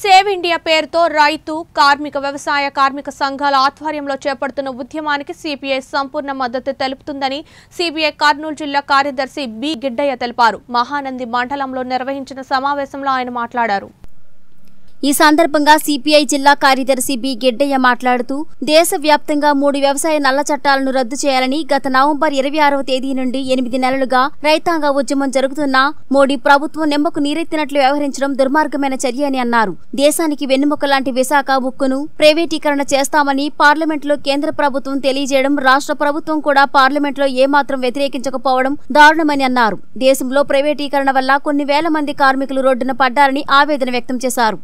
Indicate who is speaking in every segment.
Speaker 1: save India పేరుతో రైతు కార్మిక వ్యవసాయ కార్మిక సంఘాల ఆధ్వర్యంలో చేపడుతున్న ఉద్యమానికి సిపిఐ సంపూర్ణ మద్దతు తెలుపుతుందని సిపిఐ కర్నూలు జిల్లా కార్యదర్శి బి గిడ్డయ్య తెలిపారు మహానంది మండలంలో నిర్వహించిన సమావేశంలో ఆయన మాట్లాడారు
Speaker 2: ఈ సందర్భంగా సిపిఐ జిల్లా కార్యదర్శి బి గిడ్డయ్య మాట్లాడుతూ దేశవ్యాప్తంగా మూడు వ్యవసాయ నల్ల చట్టాలను రద్దు చేయాలని గత నవంబర్ ఇరవై ఆరవ తేదీ నుండి ఎనిమిది నెలలుగా రైతాంగ ఉద్యమం జరుగుతున్నా మోడీ ప్రభుత్వం నిమ్మకు నీరెత్తినట్లు వ్యవహరించడం దుర్మార్గమైన చర్య అని అన్నారు దేశానికి వెన్నెముక లాంటి విశాఖ ఉక్కును ప్రైవేటీకరణ చేస్తామని పార్లమెంట్లో కేంద్ర ప్రభుత్వం తెలియజేయడం రాష్ట్ర ప్రభుత్వం కూడా పార్లమెంట్లో ఏమాత్రం వ్యతిరేకించకపోవడం దారుణమని అన్నారు దేశంలో ప్రైవేటీకరణ వల్ల కొన్ని వేల మంది కార్మికులు రోడ్డున పడ్డారని ఆవేదన వ్యక్తం చేశారు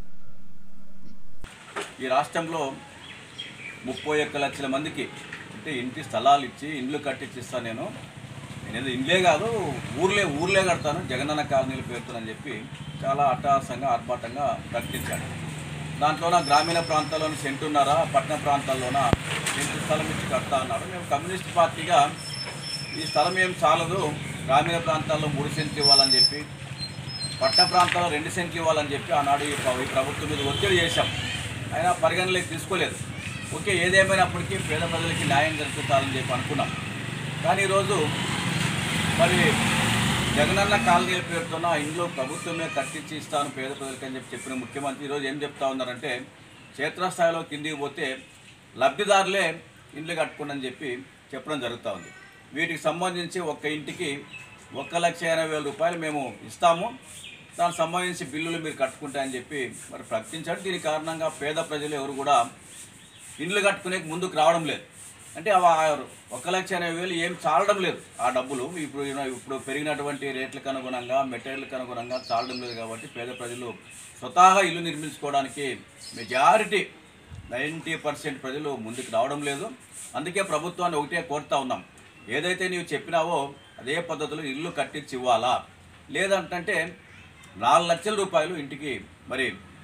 Speaker 3: ఈ రాష్ట్రంలో ముప్పై ఒక్క లక్షల మందికి అంటే ఇంటి స్థలాలు ఇచ్చి ఇండ్లు కట్టించి ఇస్తాను నేను నేను ఇండ్లే కాదు ఊర్లే ఊర్లే కడతాను జగనన్న కాలనీలు పేరుతానని చెప్పి చాలా అట్టహాసంగా ఆర్భాటంగా ప్రకటించాడు దాంట్లోన గ్రామీణ ప్రాంతాల్లోని సెంటున్నారా పట్టణ ప్రాంతాల్లోన సెంటు స్థలం ఇచ్చి కడతా అన్నారు మేము కమ్యూనిస్ట్ పార్టీగా ఈ స్థలం ఏం చాలదు గ్రామీణ ప్రాంతాల్లో మూడు సెంట్లు ఇవ్వాలని చెప్పి పట్టణ ప్రాంతాల్లో రెండు సెంట్లు ఇవ్వాలని చెప్పి ఆనాడు ఈ ప్ర- ఈ ప్రభుత్వం మీద ఒత్తిడి చేశాం అయినా పరిగణలోకి తీసుకోలేదు ఓకే ఏదేమైనప్పటికీ పేద ప్రజలకి న్యాయం జరుగుతారని చెప్పి అనుకున్నాం కానీ ఈరోజు మరి జగనన్న కాలనీల పేరుతోన ఇంట్లో ప్రభుత్వమే కట్టించి ఇస్తాను పేద ప్రజలకి అని చెప్పి చెప్పిన ముఖ్యమంత్రి ఈరోజు ఏం చెప్తా ఉన్నారంటే క్షేత్రస్థాయిలో కిందికి పోతే లబ్ధిదారులే ఇండ్లు కట్టుకోండి చెప్పి చెప్పడం జరుగుతూ ఉంది వీటికి సంబంధించి ఒక్క ఇంటికి ఒక్క లక్ష ఎనభై వేల రూపాయలు మేము ఇస్తాము దానికి సంబంధించి బిల్లులు మీరు కట్టుకుంటారని చెప్పి మరి ప్రకటించాడు దీని కారణంగా పేద ప్రజలు ఎవరు కూడా ఇండ్లు కట్టుకునే ముందుకు రావడం లేదు అంటే అవ- ఆ ఒక లక్ష ఎనభై వేలు ఏం చాలడం లేదు ఆ డబ్బులు ఇప్పుడు ఇప్పుడు పెరిగినటువంటి రేట్లకు అనుగుణంగా మెటీరియల్కి అనుగుణంగా చాలడం లేదు కాబట్టి పేద ప్రజలు స్వతహాగా ఇల్లు నిర్మించుకోవడానికి మెజారిటీ నైంటీ పర్సెంట్ ప్రజలు ముందుకు రావడం లేదు అందుకే ప్రభుత్వాన్ని ఒకటే కోరుతా ఉన్నాం ఏదైతే నీవు చెప్పినావో అదే పద్ధతిలో ఇల్లు కట్టించి ఇవ్వాలా లేదంటే నాలుగు లక్షల రూపాయలు ఇంటికి మరి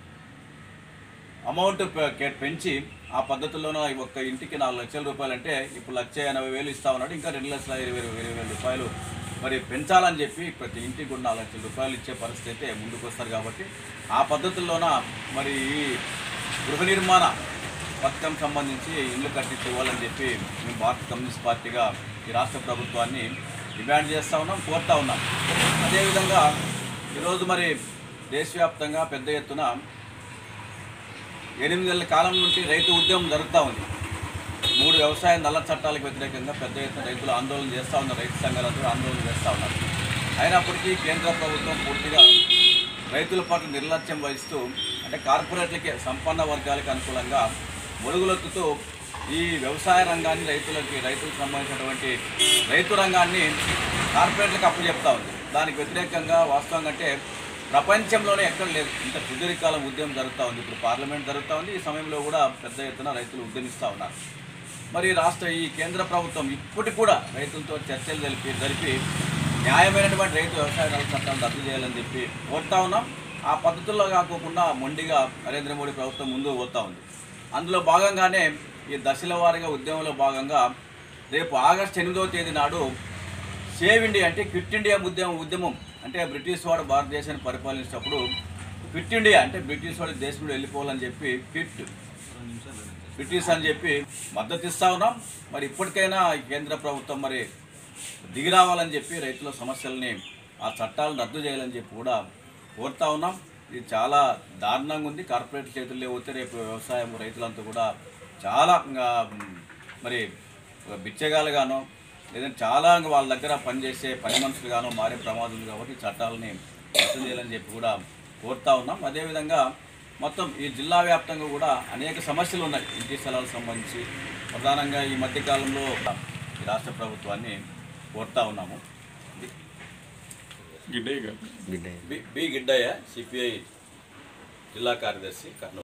Speaker 3: అమౌంట్ పె- కే- పెంచి ఆ పద్ధతిలోనూ ఈ ఒక్క ఇంటికి నాలుగు లక్షల రూపాయలు అంటే ఇప్పుడు లక్ష ఎనభై వేలు ఇస్తా ఉన్నాడు ఇంకా రెండు లక్షల ఇరవై ఇరవై వేల రూపాయలు మరి పెంచాలని చెప్పి ప్రతి ఇంటికి కూడా నాలుగు లక్షల రూపాయలు ఇచ్చే పరిస్థితి అయితే ముందుకు వస్తారు కాబట్టి ఆ పద్ధతుల్లోన మరి ఈ గృహ నిర్మాణ పథకం సంబంధించి ఇల్లు కట్టించి ఇవ్వాలని చెప్పి మేము భారత కమ్యూనిస్ట్ పార్టీగా ఈ రాష్ట్ర ప్రభుత్వాన్ని డిమాండ్ చేస్తూ ఉన్నాం కోరుతా ఉన్నాం అదేవిధంగా ఈరోజు మరి దేశవ్యాప్తంగా పెద్ద ఎత్తున ఎనిమిది నెలల కాలం నుండి రైతు ఉద్యమం జరుగుతూ ఉంది మూడు వ్యవసాయ నల్ల చట్టాలకు వ్యతిరేకంగా పెద్ద ఎత్తున రైతులు ఆందోళన చేస్తూ ఉన్నారు రైతు సంఘాలతో ఆందోళన చేస్తూ ఉన్నారు అయినప్పటికీ కేంద్ర ప్రభుత్వం పూర్తిగా రైతుల పట్ల నిర్లక్ష్యం వహిస్తూ అంటే కార్పొరేట్లకి సంపన్న వర్గాలకు అనుకూలంగా మొరుగులొత్తుతూ ఈ వ్యవసాయ రంగాన్ని రైతులకి రైతులకు సంబంధించినటువంటి రైతు రంగాన్ని కార్పొరేట్లకు అప్పచెప్తా ఉంది దానికి వ్యతిరేకంగా వాస్తవంగా అంటే ప్రపంచంలోనే ఎక్కడ లేదు ఇంత సుదీర్ఘకాలం ఉద్యమం జరుగుతూ ఉంది ఇప్పుడు పార్లమెంట్ జరుగుతూ ఉంది ఈ సమయంలో కూడా పెద్ద ఎత్తున రైతులు ఉద్యమిస్తూ ఉన్నారు మరి రాష్ట్ర ఈ కేంద్ర ప్రభుత్వం ఇప్పటికి కూడా రైతులతో చర్చలు జరిపి జరిపి న్యాయమైనటువంటి రైతు వ్యవసాయ నల్ల చట్టాలను రద్దు చేయాలని చెప్పి కోరుతా ఉన్నాం ఆ పద్ధతుల్లో కాకోకుండా మొండిగా నరేంద్ర మోడీ ప్రభుత్వం ముందుకు పోతా ఉంది అందులో భాగంగానే ఈ దశల వారీగా ఉద్యమంలో భాగంగా రేపు ఆగస్టు ఎనిమిదవ తేదీ నాడు సేవ్ ఇండియా అంటే క్విట్ ఇండియా ఉద్యమం ఉద్యమం అంటే బ్రిటిష్ వాడు భారతదేశాన్ని పరిపాలించినప్పుడు క్విట్ ఇండియా అంటే బ్రిటిష్ వాడి దేశం నుండి వెళ్ళిపోవాలని చెప్పి క్విట్ బ్రిటిష్ అని చెప్పి మద్దతు ఇస్తా ఉన్నాం మరి ఇప్పటికైనా ఈ కేంద్ర ప్రభుత్వం మరి దిగి రావాలని చెప్పి రైతుల సమస్యల్ని ఆ చట్టాలను రద్దు చేయాలని చెప్పి కూడా కోరుతా ఉన్నాం ఇది చాలా దారుణంగా ఉంది కార్పొరేట్ చేతుల్లో పోతే రేపు వ్యవసాయం రైతులంతా కూడా చాలా ఇంకా, మ్, మరి బిచ్చగాలుగానో లేదంటే చాలా ఇంకా వాళ్ళ దగ్గర పనిచేసే పని మనుషులుగానో మారే ప్రమాదం ఉంది కాబట్టి ఈ చట్టాలని రద్దు చేయాలని చెప్పి కూడా కోరుతా ఉన్నాం అదేవిధంగా మొత్తం ఈ జిల్లా వ్యాప్తంగా కూడా అనేక సమస్యలు ఉన్నాయి ఇంటి స్థలాలకు సంబంధించి ప్రధానంగా ఈ మధ్యకాలంలో ఈ రాష్ట్ర ప్రభుత్వాన్ని కోరుతా ఉన్నాము
Speaker 4: గిడ్డయ్య గారు
Speaker 3: బి బి గిడ్డయ్య సిపిఐ జిల్లా కార్యదర్శి కర్నూలు